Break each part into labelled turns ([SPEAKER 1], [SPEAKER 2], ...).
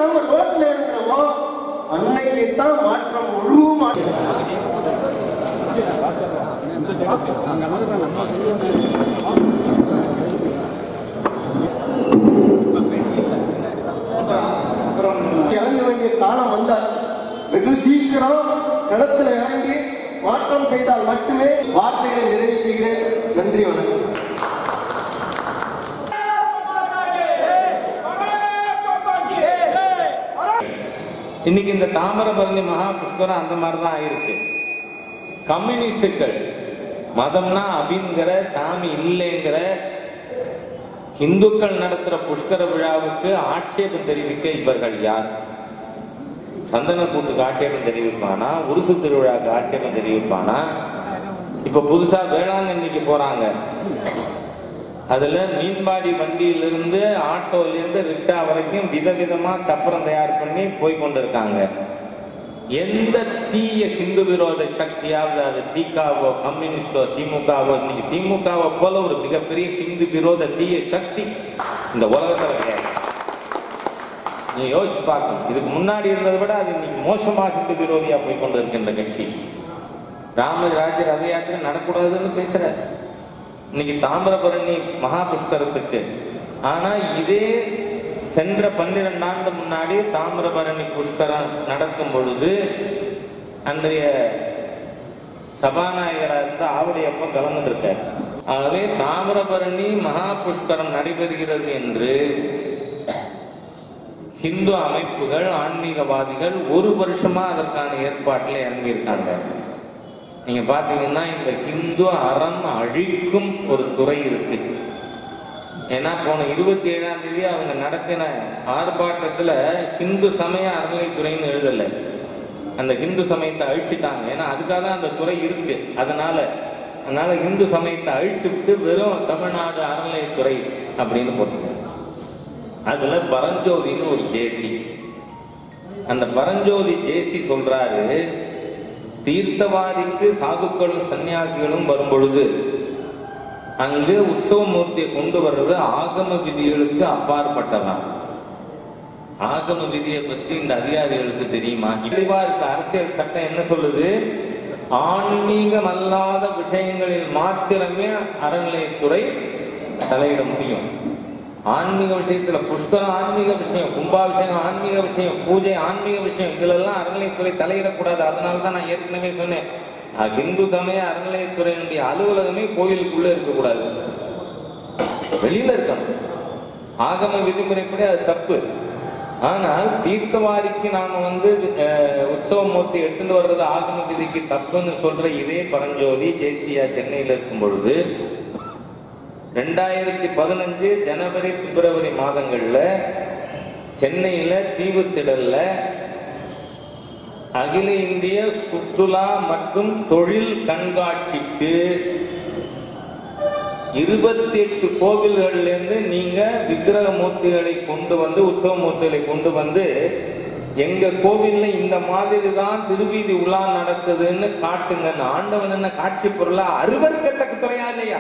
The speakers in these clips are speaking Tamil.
[SPEAKER 1] நாம ரோட்ல இருக்கிறோமோ அன்னைக்கு தான் மாற்றம் முழு மாற்றம் இறங்க வேண்டிய காலம் வந்தாச்சு வெகு சீக்கிரம் களத்துல இறங்கி மாற்றம் செய்தால் மட்டுமே வார்த்தைகளை நிறைவு செய்கிறேன் நன்றி வணக்கம்
[SPEAKER 2] இன்னைக்கு இந்த தாமிரபரணி மகா புஷ்கரம் அந்த மாதிரி தான் ஆயிருக்கு கம்யூனிஸ்டுகள் மதம்னா அபிங்கிற சாமி இல்லைங்கிற இந்துக்கள் நடத்துற புஷ்கர விழாவுக்கு ஆட்சேபம் தெரிவிக்க இவர்கள் யார் சந்தன கூட்டுக்கு ஆட்சேபம் தெரிவிப்பானா உருசு திருவிழாக்கு ஆட்சேபம் தெரிவிப்பானா இப்ப புதுசா வேளாங்கண்ணிக்கு போறாங்க அதுல மீன்பாடி வண்டியிலிருந்து ஆட்டோல இருந்து ரிக்ஷா வரைக்கும் விதவிதமா சப்பரம் தயார் பண்ணி போய் கொண்டிருக்காங்க எந்த தீய ஹிந்து விரோத சக்தியாவது அது திகாவோ கம்யூனிஸ்டோ திமுகவோ இன்னைக்கு திமுகவை போல ஒரு மிகப்பெரிய ஹிந்து விரோத தீய சக்தி இந்த உலகத்துல கிடையாது நீ யோசிச்சு பார்க்கணும் இதுக்கு முன்னாடி இருந்ததை விட அது இன்னைக்கு மோசமாக ஹிந்து விரோதியா போய் கொண்டு இருக்கின்ற கட்சி ராமராஜ ரத யாத்திரை நடக்கூடாதுன்னு பேசுற இன்னைக்கு தாமிரபரணி மகா புஷ்கரத்துக்கு ஆனா இதே சென்ற பன்னிரண்டு ஆண்டு முன்னாடி தாமிரபரணி புஷ்கரம் நடக்கும் பொழுது அன்றைய சபாநாயகராக இருந்த ஆவுடையப்ப கலந்துருக்கார் ஆகவே தாமிரபரணி மகா புஷ்கரம் நடைபெறுகிறது என்று ஹிந்து அமைப்புகள் ஆன்மீகவாதிகள் ஒரு வருஷமா அதற்கான ஏற்பாட்டில் இறங்கியிருக்காங்க நீங்க பாத்தீங்கன்னா இந்த ஹிந்து அறம் அழிக்கும் ஒரு துறை இருக்கு ஏன்னா போன இருபத்தி ஏழாம் தேதி அவங்க நடத்தின ஆர்ப்பாட்டத்துல ஹிந்து சமய அறநிலைத்துறைன்னு எழுதல அந்த ஹிந்து சமயத்தை அழிச்சிட்டாங்க ஏன்னா அதுக்காக தான் அந்த துறை இருக்கு அதனால அதனால இந்து சமயத்தை அழிச்சு விட்டு வெறும் தமிழ்நாடு அறநிலையத்துறை அப்படின்னு போட்டுருக்காங்க அதுல பரஞ்சோதின்னு ஒரு ஜேசி அந்த பரஞ்சோதி ஜேசி சொல்றாரு தீர்த்தவாரிக்கு சாதுக்களும் சன்னியாசிகளும் வரும் பொழுது அங்கு உற்சவ மூர்த்தியை கொண்டு வர்றது ஆகம விதிகளுக்கு அப்பாற்பட்டதான் ஆகம விதியை பத்தி இந்த அதிகாரிகளுக்கு தெரியுமா தெளிவா இருக்க அரசியல் சட்டம் என்ன சொல்லுது ஆன்மீகம் அல்லாத விஷயங்களில் மாத்திரமே அறநிலையத்துறை தலையிட முடியும் ஆன்மீக விஷயத்துல புஷ்கரம் ஆன்மீக விஷயம் கும்பாபிஷேகம் ஆன்மீக விஷயம் பூஜை ஆன்மீக விஷயம் இதுல எல்லாம் அறநிலையத்துறை தலையிடக்கூடாது அதனால தான் நான் ஏற்கனவே சொன்னேன் அஹ் இந்து சமய அறநிலையத்துறையினுடைய அலுவலகமே கோயிலுக்குள்ள இருக்கக்கூடாது வெளியில இருக்கணும் ஆகம விதிமுறைப்படி அது தப்பு ஆனால் தீர்த்தவாரிக்கு நாம வந்து அஹ், உற்சவ மூர்த்தி எடுத்துட்டு வர்றது ஆகம விதிக்கு தப்புன்னு சொல்ற இதே பரஞ்சோதி ஜேசியா சென்னையில் இருக்கும் பொழுது ரெண்டாயிரத்தி பதினஞ்சு ஜனவரி பிப்ரவரி மாதங்கள்ல சென்னையில தீவுத்திடல்ல அகில இந்திய சுற்றுலா மற்றும் தொழில் கண்காட்சிக்கு இருபத்தி எட்டு கோவில்கள்ல இருந்து நீங்க விக்கிரக மூர்த்திகளை கொண்டு வந்து உற்சவ மூர்த்திகளை கொண்டு வந்து எங்க கோவில்ல இந்த மாதிரி தான் திருவீதி உலா நடக்குதுன்னு காட்டுங்கன்னு ஆண்டவன் என்ன காட்சி பொருளா அருவருக்கத்தக்க துறையா இல்லையா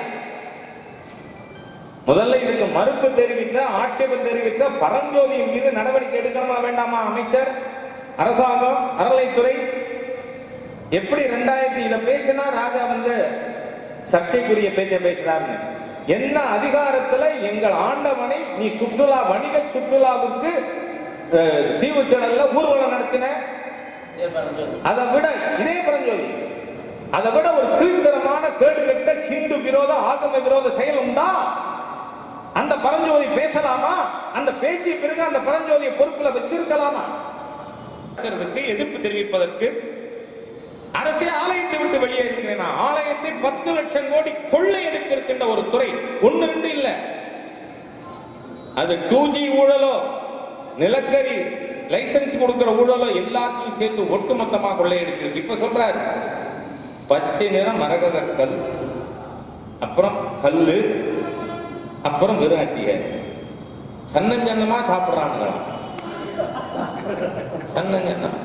[SPEAKER 2] முதல்ல இதுக்கு மறுப்பு தெரிவித்த ஆட்சேபம் தெரிவித்த பரஞ்சோதியின் மீது நடவடிக்கை எடுக்கணுமா வேண்டாமா அமைச்சர் அரசாங்கம் அறநிலைத்துறை எப்படி ரெண்டாயிரத்தி இத பேசினா ராஜா வந்து சர்ச்சைக்குரிய பேச்சை பேசுறாருன்னு என்ன அதிகாரத்துல எங்கள் ஆண்டவனை நீ சுற்றுலா வணிக சுற்றுலாவுக்கு அஹ், தீவுத்திடல்ல ஊர்வலம் நடத்தின அதை விட இதே பரஞ்சோதி அதை விட ஒரு கீழ்த்தரமான கேடுகட்ட ஹிந்து விரோத ஆகம விரோத செயல் உண்டா அந்த பரஞ்சோதி பேசலாமா அந்த பேசிய பிறகு அந்த பரஞ்சோதியை பொறுப்புல வச்சிருக்கலாமா இருக்கிறதுக்கு எதிர்ப்பு தெரிவிப்பதற்கு அரசே ஆலயத்தை விட்டு வெளியேறுகிறேன் நான். ஆலயத்தை பத்து லட்சம் கோடி கொள்ளை எடுத்திருக்கின்ற ஒரு துறை ஒன்னு ரெண்டு இல்ல அது டூ ஜி ஊழலோ நிலக்கரி லைசன்ஸ் கொடுக்கிற ஊழலோ எல்லாத்தையும் சேர்த்து ஒட்டுமொத்தமா கொள்ளையடிச்சிருக்கு இப்ப சொல்றாரு பச்சை நிறம் மரகத கல் அப்புறம் கல்லு அப்புறம் வெறும் அட்டிய சன்னஞ்சன்னமா சாப்பிடுறாங்களாம் சன்னஞ்சன்னம்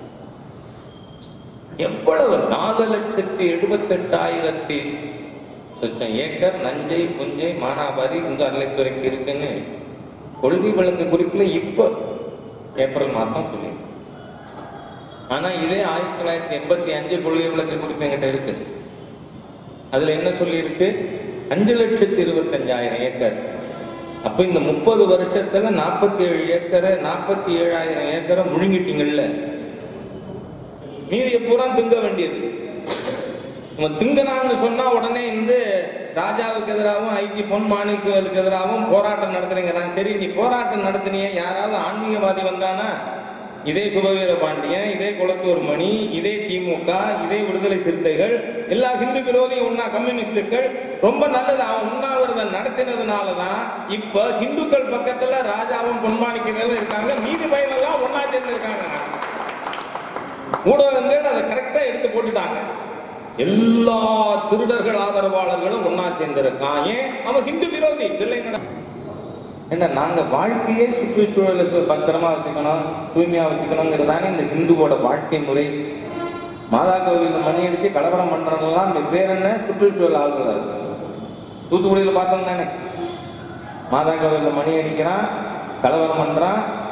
[SPEAKER 2] எவ்வளவு நாலு லட்சத்தி எழுபத்தெட்டாயிரத்தி சொச்சம் ஏக்கர் நஞ்சை புஞ்சை மானாவாரி இந்த அறநிலைத்துறைக்கு இருக்குன்னு கொள்கை வழக்கு குறிப்புல இப்ப ஏப்ரல் மாசம் சொல்லி ஆனா இதே ஆயிரத்தி தொள்ளாயிரத்தி எண்பத்தி அஞ்சு கொள்கை விளக்க குறிப்பு என்கிட்ட இருக்கு அதுல என்ன சொல்லி இருக்கு அஞ்சு லட்சத்தி இருபத்தஞ்சாயிரம் ஏக்கர் அப்ப இந்த முப்பது வருஷத்துல நாற்பத்தி ஏழு ஏக்கரை நாற்பத்தி ஏழாயிரம் ஏக்கரை முழுங்கிட்டீங்கல்ல மீதியை பூரா திங்க வேண்டியது நம்ம திங்கனான்னு சொன்னா உடனே வந்து ராஜாவுக்கு எதிராகவும் ஐஜி பொன் மாணிக்கலுக்கு எதிராகவும் போராட்டம் நடத்துறீங்க நான் சரி நீ போராட்டம் நடத்துனீங்க யாராவது ஆன்மீகவாதி வந்தானா இதே சுபவீர பாண்டியன் இதே குளத்தூர் மணி இதே திமுக இதே விடுதலை சிறுத்தைகள் எல்லா ஹிந்து விரோதியும் உண்ணா கம்யூனிஸ்டுகள் ரொம்ப நல்லது அவன் உண்ணாவிரதம் நடத்தினதுனாலதான் இப்ப ஹிந்துக்கள் பக்கத்துல ராஜாவும் பொன்மாணிக்கிறதும் இருக்காங்க மீதி பயனெல்லாம் ஒன்னா சேர்ந்து இருக்காங்க ஊடகங்கள் அதை கரெக்டா எடுத்து போட்டுட்டாங்க எல்லா திருடர்கள் ஆதரவாளர்களும் ஒன்னா சேர்ந்திருக்கான் ஏன் அவன் ஹிந்து விரோதி இல்லை என்ன நாங்க வாழ்க்கையே சுற்றுச்சூழலை சு- பத்திரமா வச்சுக்கணும் தூய்மையா வச்சுக்கணுங்கிறதானே இந்த ஹிந்துவோட வாழ்க்கை முறை மாதா கோவில்ல மணி அடிச்சு கலவரம் பண்றதெல்லாம் இந்த பேர் என்ன சுற்றுச்சூழல் ஆளுநர் தூத்துக்குடியில பார்த்தோம் தானே மாதா கோவில்ல மணி அடிக்கிறான் கலவரம் பண்றான்